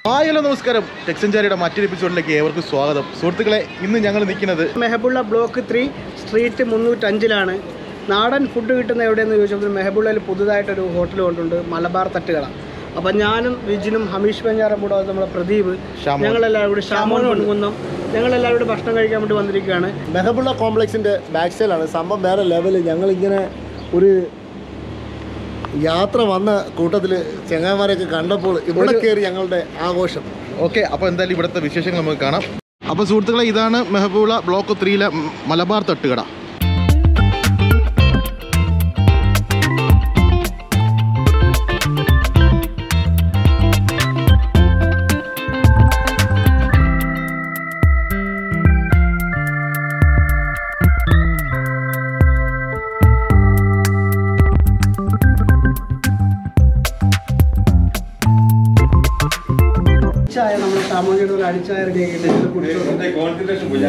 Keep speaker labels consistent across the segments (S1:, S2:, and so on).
S1: Hi hello നമസ്കാരം ടെക്സഞ്ചാരിയുടെ മറ്റൊരു എപ്പിസോഡിലേക്ക് ഏവർക്കും സ്വാഗതം സുഹൃത്തുക്കളെ ഇന്ന് ഞങ്ങൾ നിൽക്കുന്നത്
S2: മെഹബുള്ള ബ്ലോക്ക് ത്രീ സ്ട്രീറ്റ് മുന്നൂറ്റഞ്ചിലാണ് നാടൻ ഫുഡ് കിട്ടുന്ന എവിടെയെന്ന് ചോദിച്ചപ്പോൾ മെഹബുള്ളയിൽ പുതുതായിട്ടൊരു ഹോട്ടൽ കൊണ്ടുണ്ട് മലബാർ തട്ടുകട അപ്പം ഞാനും വിജിനും ഹമീഷ് ബഞ്ചാറും കൂടെ നമ്മളെ പ്രദീപ്
S1: ഷാമോൻ.
S2: ഞങ്ങളെല്ലാവരും കൂടി ഷാമോൻ പൊൻകുന്നം ഞങ്ങളെല്ലാവരും കൂടി ഭക്ഷണം കഴിക്കാൻ വേണ്ടി വന്നിരിക്കുകയാണ്
S3: മെഹബുള്ള കോംപ്ലക്സിന്റെ ബാക്ക് സൈഡാണ് സംഭവം വേറെ ലെവല് ഞങ്ങളിങ്ങനെ ഒരു യാത്ര വന്ന കൂട്ടത്തിൽ ചെങ്ങാമാരെയൊക്കെ കണ്ടപ്പോൾ ഇവിടെ കയറി ഞങ്ങളുടെ ആഘോഷം
S1: ഓക്കെ അപ്പോൾ എന്തായാലും ഇവിടുത്തെ വിശേഷങ്ങൾ നമുക്ക് കാണാം അപ്പോൾ സുഹൃത്തുക്കളെ ഇതാണ് മെഹബൂള ബ്ലോക്ക് ത്രീയിലെ മ- മലബാർ തട്ടുകട
S2: ചായ നമ്മൾ ഷാമോൻ്റെ ഒരു അടിച്ചായ റെഡി ആക്കിയിട്ട് കുടിച്ചു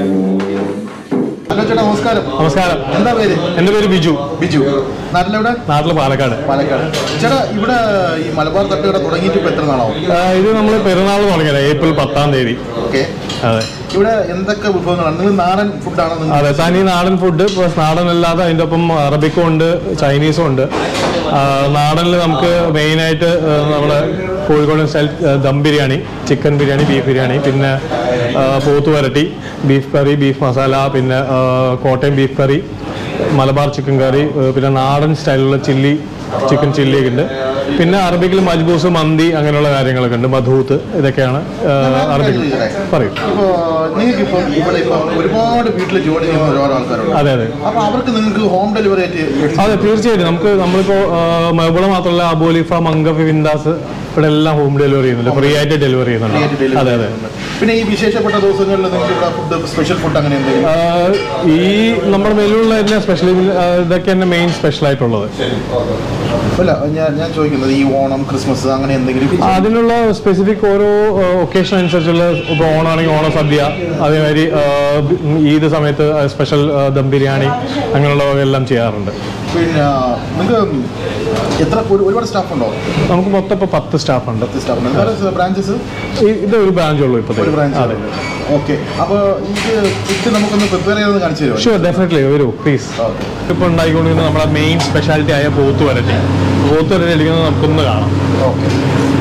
S1: ഹലോ ചേട്ടാ നമസ്കാരം
S4: നമസ്കാരം
S1: എന്താ പേര്
S4: എൻ്റെ പേര് ബിജു
S1: ബിജു നാട്ടിലെവിടെ
S4: നാട്ടിൽ പാലക്കാട്
S1: പാലക്കാട് ചേട്ടാ ഇവിടെ ഈ മലബാർ തട്ടുകട തുടങ്ങിയിട്ട് ഇപ്പോൾ എത്ര നാളാവും
S4: ആ, ഇത് നമ്മൾ പെരുന്നാൾ തുടങ്ങിയത് ഏപ്രിൽ പത്താം തീയതി
S1: ഓക്കെ
S4: അതെ
S1: ഇവിടെ എന്തൊക്കെ വിഭവങ്ങളാണ് നിങ്ങൾ നാടൻ ഫുഡാണോ നിങ്ങൾ
S4: അതെ തനി നാടൻ ഫുഡ് പ്ലസ് നാടൻ അല്ലാതെ അതിൻ്റെ ഒപ്പം അറബിക്കും ഉണ്ട് ചൈനീസും ഉണ്ട് ആ, നാടനിൽ നമുക്ക് മെയിനായിട്ട് നമ്മുടെ കോഴിക്കോടൻ സ്റ്റൈൽ ആ, ദം ബിരിയാണി ചിക്കൻ ബിരിയാണി ബീഫ് ബിരിയാണി പിന്നെ ആ, പോത്ത് വരട്ടി ബീഫ് കറി ബീഫ് മസാല പിന്നെ ആ, Kottayam beef curry Malabar chicken curry ആ, പിന്നെ നാടൻ സ്റ്റൈലിലുള്ള ചില്ലി ചിക്കൻ ചില്ലിയൊക്കെ ഉണ്ട് പിന്നെ അറബിക്കിൽ മജ്ബൂസ് മന്തി അങ്ങനെയുള്ള കാര്യങ്ങളൊക്കെ ഉണ്ട് മധൂത്ത് ഇതൊക്കെയാണ് ആ, അറബിക്കിൽ പറയും
S1: ഇപ്പോൾ നിങ്ങൾക്ക് ഇപ്പം ഇവിടെ ഇപ്പം ഒരുപാട് വീട്ടിൽ ജോലി ചെയ്യുന്ന ഒരുപാട് ആൾക്കാരുണ്ട്
S4: അതെ അതെ
S1: അപ്പോൾ അവർക്ക് നിങ്ങൾക്ക് ഹോം ഡെലിവറി ആയിട്ട്
S4: അതെ തീർച്ചയായിട്ടും നമുക്ക് നമ്മളിപ്പോ മലബുള മാത്രമല്ല അബോലിഫ മംഗഫി വിന്ദാസ് ഇവിടെ എല്ലാം ഹോം ഡെലിവറി ചെയ്യുന്നുണ്ട് ഫ്രീ ആയിട്ട് ഡെലിവറി ചെയ്യുന്നുണ്ട് അതെ അതെ
S1: പിന്നെ ഈ വിശേഷപ്പെട്ട ദിവസങ്ങളിൽ നിങ്ങൾക്ക് ഇവിടെ ഫുഡ് സ്പെഷ്യൽ ഫുഡ് അങ്ങനെ എന്തെങ്കിലും
S4: ആ, ഈ നമ്മുടെ മെനുള്ള തന്നെ സ്പെഷ്യൽ ഇതൊക്കെ തന്നെ മെയിൻ സ്പെഷ്യൽ ആയിട്ടുള്ളത്
S1: അല്ല ഞാൻ ഞാൻ ചോദിക്കുന്നത് ഈ ഓണം ക്രിസ്മസ് അങ്ങനെ എന്തെങ്കിലും
S4: അതിനുള്ള സ്പെസിഫിക് ഓരോ ഒക്കേഷൻ അനുസരിച്ചുള്ള ഇപ്പോൾ ഓണമാണെങ്കിൽ ഓണ സദ്യ അതേമാതിരി ആ, ഈദ് സമയത്ത് സ്പെഷ്യൽ ദം ബിരിയാണി അങ്ങനെയുള്ളവയെല്ലാം ചെയ്യാറുണ്ട്
S1: പിന്നെ നിങ്ങൾക്ക് എത്ര ഒരു- ഒരുപാട് സ്റ്റാഫ് ഉണ്ടോ
S4: നമുക്ക് മൊത്തം ഇപ്പോൾ പത്ത് സ്റ്റാഫ് ഉണ്ട്
S1: പത്ത് സ്റ്റാഫ് ഉണ്ട് വേറെ ബ്രാഞ്ചസ്
S4: ഇത് ഒരു ബ്രാഞ്ച് ഉള്ളൂ
S1: ഒരു
S4: ഇപ്പോഴത്തെ
S1: ബ്രാഞ്ച്
S4: അതെ
S1: ഓക്കെ അപ്പോൾ ഇത് ഫുഡ് നമുക്കൊന്ന് പ്രിപ്പയർ ചെയ്തൊന്ന് കാണിച്ചു തരുമോ
S4: ഷുവർ ഡെഫിനറ്റ്ലി വരൂ പ്ലീസ്
S1: ഓക്കെ
S4: ഇപ്പോൾ ഉണ്ടായിക്കൊണ്ടിരുന്ന നമ്മുടെ മെയിൻ സ്പെഷ്യാലിറ്റി ആയ പോത്ത് വരട്ടി പോത്ത് വരട്ടി അടിക്കുന്നത് നമുക്കൊന്ന് കാണാം
S1: ഓക്കെ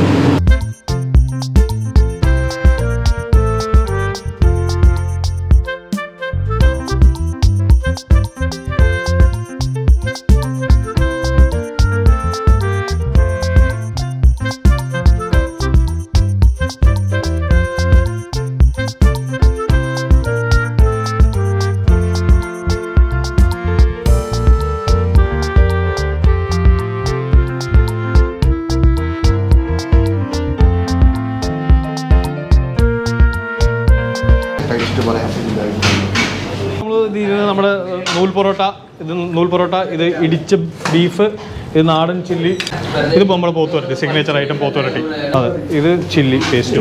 S1: കഴിച്ചിട്ട് പറയാം
S4: നമ്മൾ ഇത് നമ്മുടെ നൂൽ പൊറോട്ട ഇത് നൂൽ പൊറോട്ട ഇത് ഇടിച്ച ബീഫ് ഇത് നാടൻ ചില്ലി ഇത് നമ്മുടെ പോത്ത് വരട്ടി സിഗ്നേച്ചർ ഐറ്റം പോത്ത് വരട്ടി അതെ ഇത് ചില്ലി പേസ്റ്റും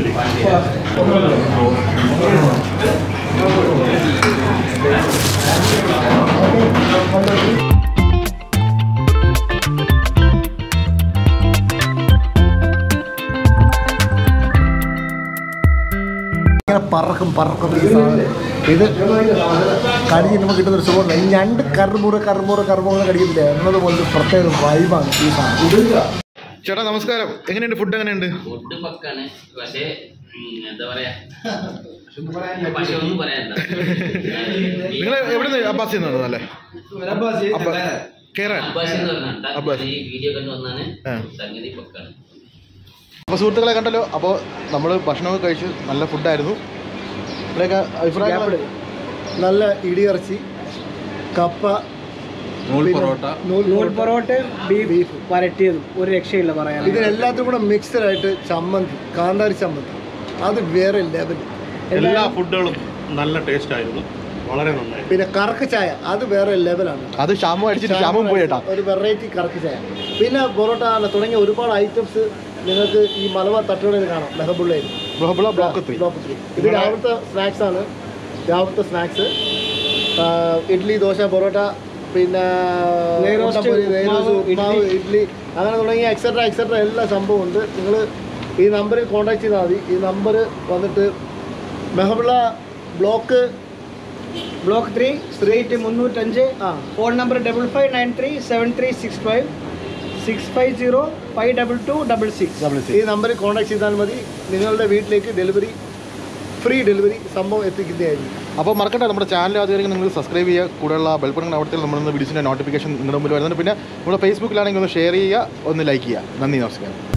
S3: ഇങ്ങനെ പറക്കും പറക്കും ഈ സാധനം ഇത് കടിഞ്ഞ് നമുക്ക് കിട്ടുന്ന ഒരു സുഖമുണ്ട് ഈ ഞണ്ട് കറുമുറ കറുമുറ കറുമുറ കടിക്കത്തില്ല എന്നതുപോലെ ഒരു പ്രത്യേക വൈബാണ് ഈ സാധനം
S1: ചേട്ടാ നമസ്കാരം എങ്ങനെയുണ്ട് ഫുഡ് എങ്ങനെയുണ്ട്
S5: ഫുഡ് പക്കാണ് പക്ഷേ ഉം, എന്താ പറയാ പക്ഷെ ഒന്നും പറയാനില്ല
S1: നിങ്ങൾ എവിടെ നിന്ന് അബ്ബാസിൽ നിന്നാണ് അല്ലേ അബ്ബ- കേരള
S5: അബ്ബാസ് എന്ന് പറഞ്ഞാ
S1: അബ്ബാസ്.
S5: ഈ വീഡിയോ കണ്ടു വന്നാണ്
S1: ആ.
S5: സംഗതി പക്കാണ്
S1: അപ്പോൾ സുഹൃത്തുക്കളെ കണ്ടല്ലോ അപ്പോൾ നമ്മൾ ഭക്ഷണമൊക്കെ കഴിച്ച് നല്ല ഫുഡായിരുന്നു ഇവിടെയൊക്കെ അഭിപ്രായങ്ങൾ
S3: നല്ല ഇടിയിറച്ചി കപ്പ നൂൽ
S2: നൂൽ പൊറോട്ട ബീഫ് വരട്ടിയതും ഒരു രക്ഷയില്ല പറയാൻ
S3: ഇതിനെല്ലാത്തിനും കൂടെ മിക്സഡ് ആയിട്ട് ചമ്മന്തി കാന്താരി ചമ്മന്തി അത് വേറെ ലെവൽ
S4: എല്ലാ ഫുഡുകളും നല്ല ടേസ്റ്റ് ആയിരുന്നു വളരെ നന്നായി
S3: പിന്നെ കറക്ക് ചായ അത് വേറെ ലെവലാണ്
S1: അത് ഷാമു അടിച്ചിട്ട് ഷാമും പോയി കേട്ടാ
S3: ഒരു വെറൈറ്റി കറക്ക് ചായ പിന്നെ പൊറോട്ട അല്ല തുടങ്ങിയ ഒരുപാട് ഐറ്റംസ് നിങ്ങൾക്ക് ഈ മലബാർ തട്ടുകടയിൽ കാണാം മെഹബുള്ളയിൽ
S1: ബഹബുള ബ്ലോക്ക് ത്രീ
S3: ബ്ലോക്ക് ത്രീ ഇത് രാവിലത്തെ സ്നാക്സ് ആണ് രാവിലത്തെ സ്നാക്സ് ഇഡ്ഡലി ദോശ പൊറോട്ട പിന്നെ
S2: നെയ്റോസ്റ്റ്,
S3: ഉണ്ടപ്പൊരി, നെയ്റോസ്റ്റ്,
S2: ഉപ്മാവ്,
S3: ഉപ്മാവ് ഇഡ്ഡലി അങ്ങനെ തുടങ്ങിയ എക്സെട്ര എക്സെട്ര എല്ലാ സംഭവം ഉണ്ട് നിങ്ങൾ ഈ നമ്പറിൽ കോൺടാക്ട് ചെയ്താൽ മതി ഈ നമ്പർ വന്നിട്ട് Mahboula block
S2: block three street മുന്നൂറ്റഞ്ച്
S3: ആ
S2: phone number double five nine three seven three six five six five zero five double two double six
S3: ഈ നമ്പറിൽ കോൺടാക്ട് ചെയ്താൽ മതി നിങ്ങളുടെ വീട്ടിലേക്ക് ഡെലിവറി ഫ്രീ ഡെലിവറി സംഭവം എത്തിക്കുന്നതായിരിക്കും
S1: അപ്പോൾ മറക്കണ്ട നമ്മുടെ ചാനൽ ആദ്യം നിങ്ങൾ സബ്സ്ക്രൈബ് ചെയ്യുക കൂടെയുള്ള ബെൽബട്ടൺ അവിടുത്തെ നമ്മൾ വീഡിയോസിൻ്റെ നോട്ടിഫിക്കേഷൻ നിങ്ങളുടെ മുമ്പിൽ വരുന്നുണ്ട് പിന്നെ നമ്മുടെ ഫേസ്ബുക്കിലാണെങ്കിൽ ഒന്ന് ഷെയർ ചെയ്യുക ഒന്ന് ലൈക്ക് ചെയ്യുക നന്ദി നമസ്കാരം